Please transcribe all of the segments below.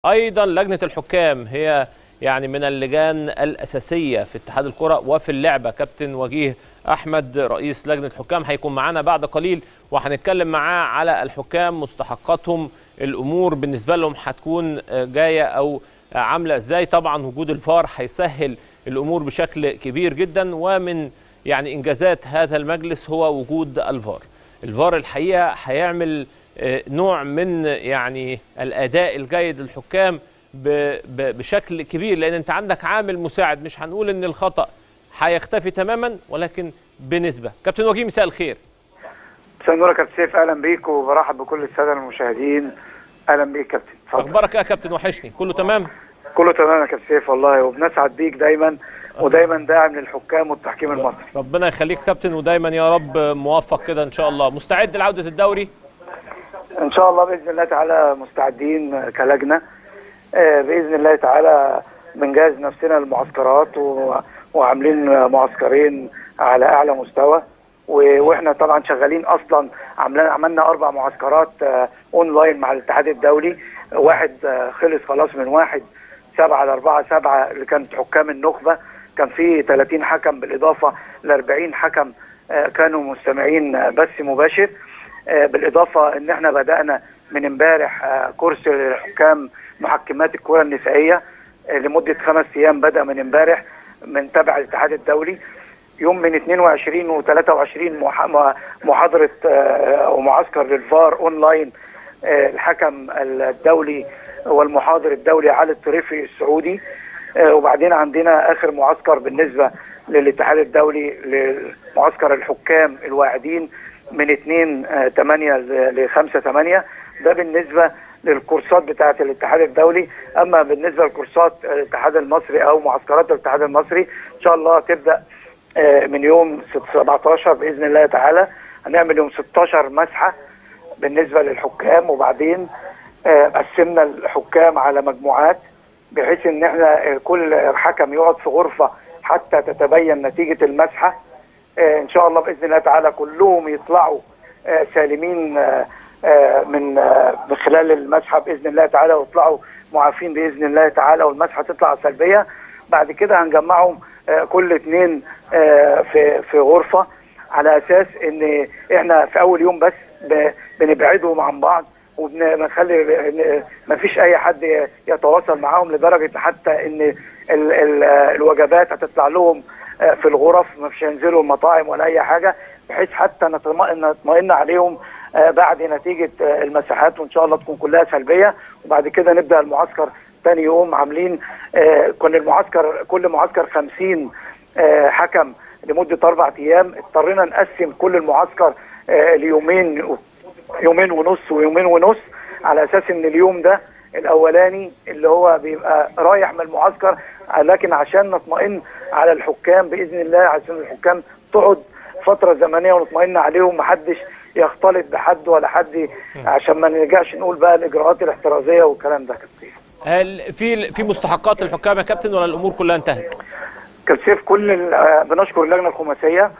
ايضا لجنه الحكام هي يعني من اللجان الاساسيه في اتحاد الكره وفي اللعبه كابتن وجيه احمد رئيس لجنه الحكام هيكون معانا بعد قليل وهنتكلم معاه على الحكام مستحقاتهم الامور بالنسبه لهم هتكون جايه او عامله ازاي طبعا وجود الفار هيسهل الامور بشكل كبير جدا ومن يعني انجازات هذا المجلس هو وجود الفار الفار الحقيقه هيعمل نوع من يعني الاداء الجيد للحكام بشكل كبير لان انت عندك عامل مساعد مش هنقول ان الخطا هيختفي تماما ولكن بنسبه كابتن وجيه مساء الخير مساء النور يا كابتن سيف اهلا بيك وبرحب بكل الساده المشاهدين اهلا بيك كابتن اتفضل اخبارك ايه يا كابتن وحشني كله تمام كله تمام يا كابتن سيف والله وبنسعد بيك دايما ودايما داعم للحكام والتحكيم المصري ربنا يخليك كابتن ودايما يا رب موفق كده ان شاء الله مستعد لعوده الدوري ان شاء الله باذن الله تعالى مستعدين كلجنه باذن الله تعالى بنجهز نفسنا للمعسكرات و... وعاملين معسكرين على اعلى مستوى و... واحنا طبعا شغالين اصلا عملنا عملنا اربع معسكرات اونلاين مع الاتحاد الدولي واحد خلص خلاص من واحد سبعة لأربعة سبعة اللي كانت حكام النخبة كان في 30 حكم بالإضافة ل 40 حكم كانوا مستمعين بث مباشر بالإضافة إن إحنا بدأنا من امبارح كورس للحكام محكمات الكرة النسائية لمدة خمس أيام بدأ من امبارح من تبع الاتحاد الدولي يوم من 22 و 23 محاضرة ومعسكر للفار أونلاين الحكم الدولي والمحاضر الدولي علي الطريفي السعودي وبعدين عندنا آخر معسكر بالنسبة للاتحاد الدولي لمعسكر الحكام الواعدين من 2 8 ل 5 8 ده بالنسبة للكورسات بتاعه الاتحاد الدولي اما بالنسبه لكورسات الاتحاد المصري او معسكرات الاتحاد المصري ان شاء الله تبدا من يوم 17 باذن الله تعالى هنعمل يوم 16 مسحه بالنسبه للحكام وبعدين قسمنا الحكام على مجموعات بحيث ان احنا كل حكم يقعد في غرفه حتى تتبين نتيجه المسحه ان شاء الله باذن الله تعالى كلهم يطلعوا سالمين من من خلال المسحه باذن الله تعالى ويطلعوا معافين باذن الله تعالى والمسحه تطلع سلبيه بعد كده هنجمعهم كل اثنين في في غرفه على اساس ان احنا في اول يوم بس بنبعدهم عن بعض وبنخلي ما فيش اي حد يتواصل معاهم لدرجه حتى ان ال ال الوجبات هتطلع لهم في الغرف مش هينزلوا المطاعم ولا اي حاجه بحيث حتى نطمئن عليهم بعد نتيجه المساحات وان شاء الله تكون كلها سلبيه وبعد كده نبدا المعسكر ثاني يوم عاملين كنا المعسكر كل معسكر 50 حكم لمده اربع ايام اضطرينا نقسم كل المعسكر ليومين يومين ونص ويومين ونص على اساس ان اليوم ده الاولاني اللي هو بيبقى رايح من المعسكر لكن عشان نطمئن على الحكام باذن الله عشان الحكام تقعد فتره زمنيه ونطمئن عليهم محدش يختلط بحد ولا حد عشان ما نرجعش نقول بقى الاجراءات الاحترازيه والكلام ده هل في في مستحقات الحكام يا كابتن ولا الامور كلها انتهت؟ كابتن كل بنشكر اللجنه الخماسيه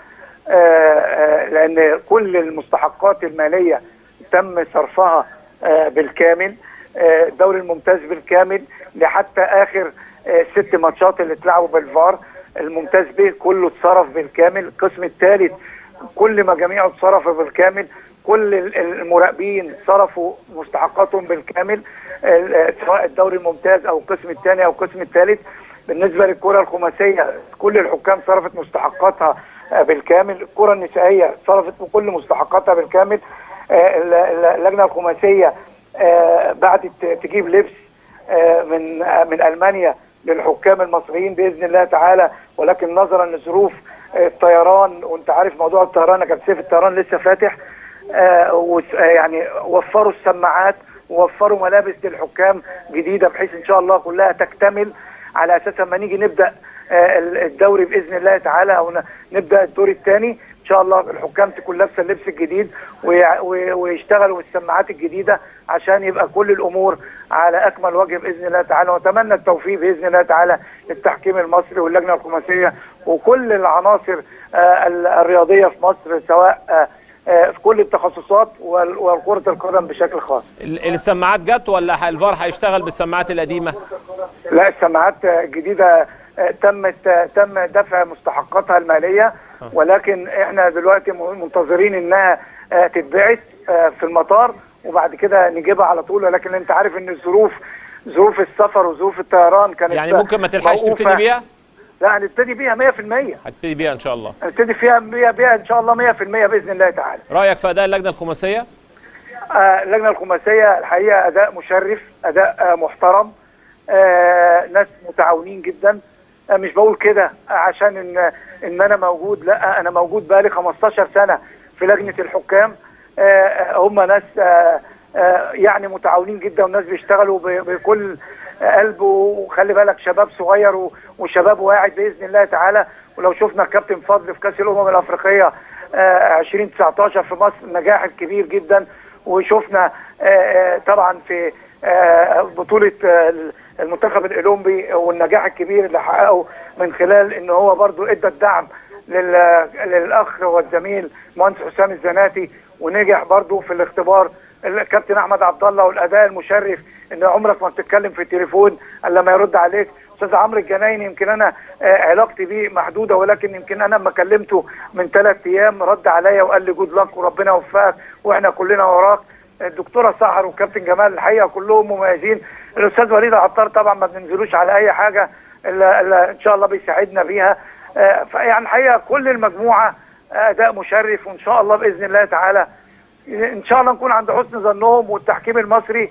لان كل المستحقات الماليه تم صرفها بالكامل الدوري الممتاز بالكامل لحتى اخر ست ماتشات اللي اتلعبوا بالفار الممتاز به كله اتصرف بالكامل القسم الثالث كل مجاميعه اتصرف بالكامل كل المراقبين صرفوا مستحقاتهم بالكامل سواء الدوري الممتاز او القسم الثاني او القسم الثالث بالنسبه للكره الخماسيه كل الحكام صرفت مستحقاتها بالكامل الكره النسائيه صرفت كل مستحقاتها بالكامل اللجنه الخماسيه بعتت تجيب لبس من من المانيا للحكام المصريين باذن الله تعالى ولكن نظرا لظروف الطيران وانت عارف موضوع الطيران كان سيف الطيران لسه فاتح يعني وفروا السماعات ووفروا ملابس للحكام جديده بحيث ان شاء الله كلها تكتمل على اساس لما نيجي نبدا الدوري باذن الله تعالى او نبدا الدور الثاني ان شاء الله الحكام تكون لابسه اللبس الجديد ويشتغلوا بالسماعات الجديده عشان يبقى كل الامور على اكمل وجه باذن الله تعالى واتمنى التوفيق باذن الله تعالى للتحكيم المصري واللجنه الخماسيه وكل العناصر الرياضيه في مصر سواء في كل التخصصات وكره القدم بشكل خاص. السماعات جت ولا الفار هيشتغل بالسماعات القديمه؟ لا السماعات الجديده تمت تم دفع مستحقاتها الماليه ولكن احنا دلوقتي منتظرين انها تتبعت في المطار وبعد كده نجيبها على طول ولكن انت عارف ان الظروف ظروف السفر وظروف الطيران كانت يعني ممكن ما تلحقش تبتدي بيها؟ لا هنبتدي بيها 100% هتبتدي بيها ان شاء الله هنبتدي فيها بيها, بيها ان شاء الله 100% باذن الله تعالى رايك في اداء اللجنه الخماسيه؟ آه اللجنه الخماسيه الحقيقه اداء مشرف اداء آه محترم آه ناس متعاونين جدا آه مش بقول كده عشان ان ان انا موجود لا انا موجود بقالي 15 سنه في لجنه الحكام آه هم ناس آه آه يعني متعاونين جدا والناس بيشتغلوا بكل قلب وخلي بالك شباب صغير وشباب واعد باذن الله تعالى ولو شفنا الكابتن فضل في كاس الامم الافريقيه آه 2019 في مصر نجاح كبير جدا وشفنا آه طبعا في بطوله المنتخب الاولمبي والنجاح الكبير اللي حققه من خلال ان هو برضو ادى الدعم للاخ والزميل مهندس حسام الزناتي ونجح برضو في الاختبار الكابتن احمد عبد الله والاداء المشرف ان عمرك ما بتتكلم في التليفون الا لما يرد عليك استاذ عمرو الجنايني يمكن انا علاقتي بيه محدوده ولكن يمكن انا لما كلمته من ثلاث ايام رد عليا وقال لي جود لك وربنا يوفقك واحنا كلنا وراك الدكتوره سحر والكابتن جمال الحقيقه كلهم مميزين الاستاذ وليد العطار طبعا ما بننزلوش على اي حاجه الا, إلا ان شاء الله بيساعدنا بيها فيعني الحقيقه كل المجموعه اداء مشرف وان شاء الله باذن الله تعالى ان شاء الله نكون عند حسن ظنهم والتحكيم المصري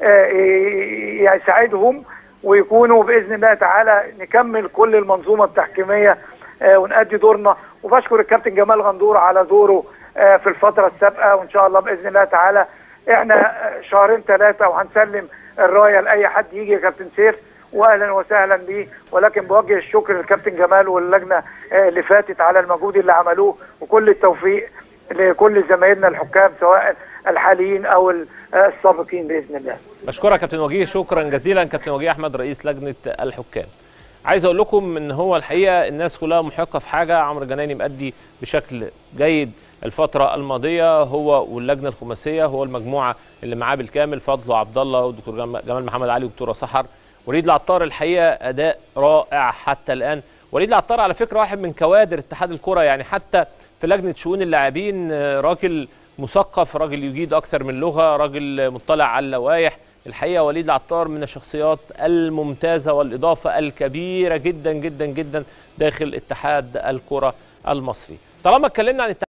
يساعدهم ويكونوا باذن الله تعالى نكمل كل المنظومه التحكيميه ونأدي دورنا وبشكر الكابتن جمال غندور على دوره في الفتره السابقه وان شاء الله باذن الله تعالى احنا شهرين ثلاثه وهنسلم الرايه لاي حد يجي يا كابتن سيف واهلا وسهلا بيه ولكن بوجه الشكر للكابتن جمال واللجنه اللي فاتت على المجهود اللي عملوه وكل التوفيق لكل زمايلنا الحكام سواء الحاليين او السابقين باذن الله. بشكرك كابتن وجيه شكرا جزيلا كابتن وجيه احمد رئيس لجنه الحكام. عايز اقول لكم ان هو الحقيقه الناس كلها محقه في حاجه عمرو جناني مأدي بشكل جيد الفتره الماضيه هو واللجنه الخماسيه هو المجموعه اللي معاه بالكامل فضل عبد الله والدكتور جمال محمد علي والدكتوره سحر وليد العطار الحقيقه اداء رائع حتى الان وليد العطار على فكره واحد من كوادر اتحاد الكره يعني حتى في لجنه شؤون اللاعبين راجل مثقف راجل يجيد اكثر من لغه راجل مطلع على اللوائح الحقيقه وليد العطار من الشخصيات الممتازه والاضافه الكبيره جدا جدا جدا داخل اتحاد الكره المصري طالما اتكلمنا عن